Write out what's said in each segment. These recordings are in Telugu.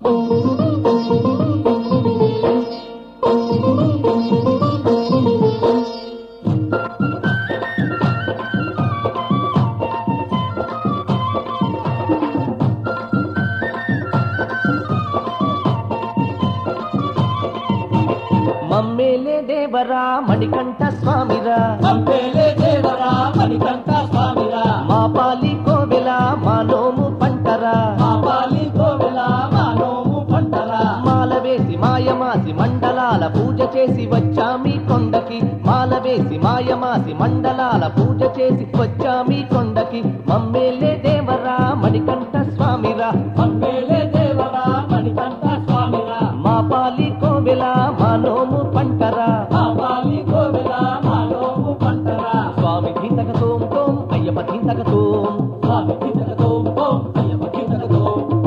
మమ్మేలే దేవరా మణికంఠ స్వామిరా పంపేలే దేవరా మణికంఠ స్వామిరా మా పాలి కోవెల మా నోము పంటరా మా పాలి కోవెల మా నోము పంటరా మాల వేసి మాయమాసి మండలాల పూజ చేసి వచ్చామి కొండకి మాల వేసి మాయమాసి మండలాల పూజ చేసి వచ్చామి కొండకి మమ్మేలే దేవరా మణికంఠ స్వామిరా పంపేలే దేవరా మణికంఠ స్వామిరా మా పాలి కోవెల మా నోము పంటరా మా పాలి కోవెల మా నోము పంటరా స్వామి ధీంతక తోం తోం అయ్యప్ప ధీంతక తోం స్వామి కిందకతో ఓం అయ్యప్ప కిందకతో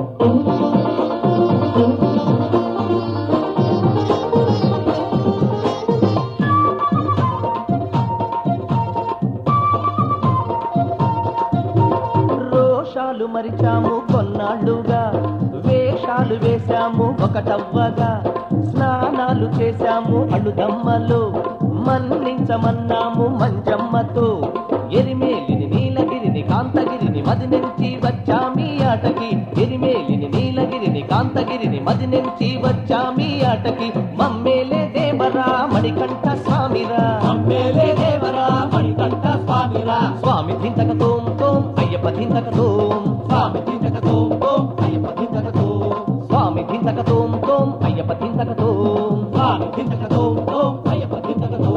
రోషాలు మరిచాము కొన్నాళ్ళుగా వేషాలు వేశాము ఒకటవ్వగా స్నానాలు చేశాము అడుదమ్మలు మన్నించమన్నాము మంజమ్మతో ఎరిమేలిని నీలగిరిని కాంతగిరిని మది నుంచి వచ్చామి ఆటకి ఎరిమేలిని నీలగిరిని కాంతగిరిని మది నుంచి వచ్చామి ఆటకి మమ్మేలే దేవరా మణికంఠ స్వామిరా పంపేలే దేవరా మణికంఠ స్వామిరా స్వామి ధింతక తోం తోం అయ్యప్ప ధింతక తోం స్వామి కిందకతో ఓం అయ్యప్ప కిందకతో స్వామి ధింతక తోం తోం అయ్యప్ప ధింతక తోం స్వామి కిందకతో ఓం అయ్యప్ప కిందకతో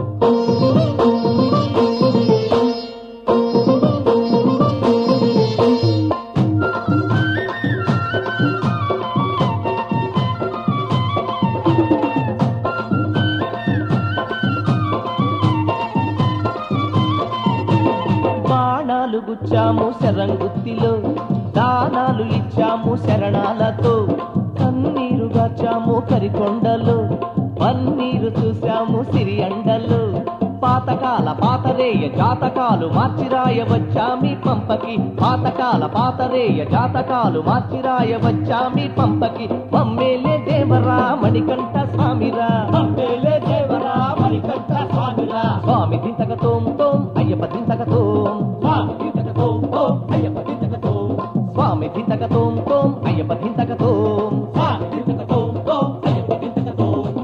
బాణాలు గుచ్చాము శరంగుత్తిలో దానాలు ఇచ్చాము శరణాలతో కన్నీరు గాచాము కరికొండలో పన్నీరు చూశాము సిరి అండలో పాతకాల పాతరేయ జాతకాలు మార్చిరాయ వచ్చామి పంపకి పాతకాల పాతరేయ జాతకాలు మార్చిరాయ వచ్చామి పంపకి మమ్మేలే దేవరా మణికంఠ స్వామిరా పంపేలే దేవరా మణికంఠ స్వామిరా స్వామి దింతక తోం తోం అయ్యప్ప దింతక తోం స్వామి కిందకతో ఓం అయ్యప్ప కిందకతో స్వామి దింతక తోం తోం అయ్యప్ప దింతక తోం స్వామి కిందకతో ఓం అయ్యప్ప కిందకతో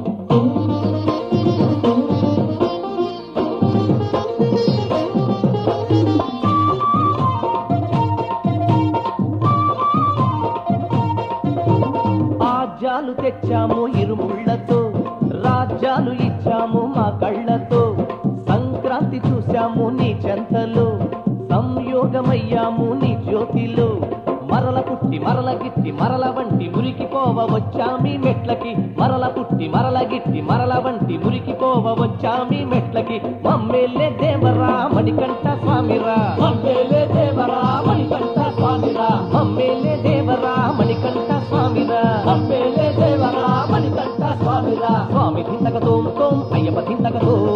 ఆజ్యాలు తెచ్చాము ఇరుముళ్లతో రాజ్యాలు ఇచ్చాము మా కళ్ళతో సంక్రాంతి చూశాము నీ చెంతలో సంయోగమయ్యాము నీ జ్యోతిలో మరల పుట్టి మరల గిట్టి మరల వంటి మురికిపోవ వచ్చామి మెట్లకి మరల పుట్టి మరల గిట్టి మరల వంటి మురికిపోవ వచ్చామి మెట్లకి మమ్మేలే దేవరా మణికంఠ స్వామిరా పంపేలే దేవరా మణికంఠ స్వామిరా మమ్మేలే దేవరా మణికంఠ స్వామిరా పంపేలే దేవరా మణికంఠ స్వామిరా స్వామి ధింతక తోం తోం అయ్యప్ప ధింతక తోం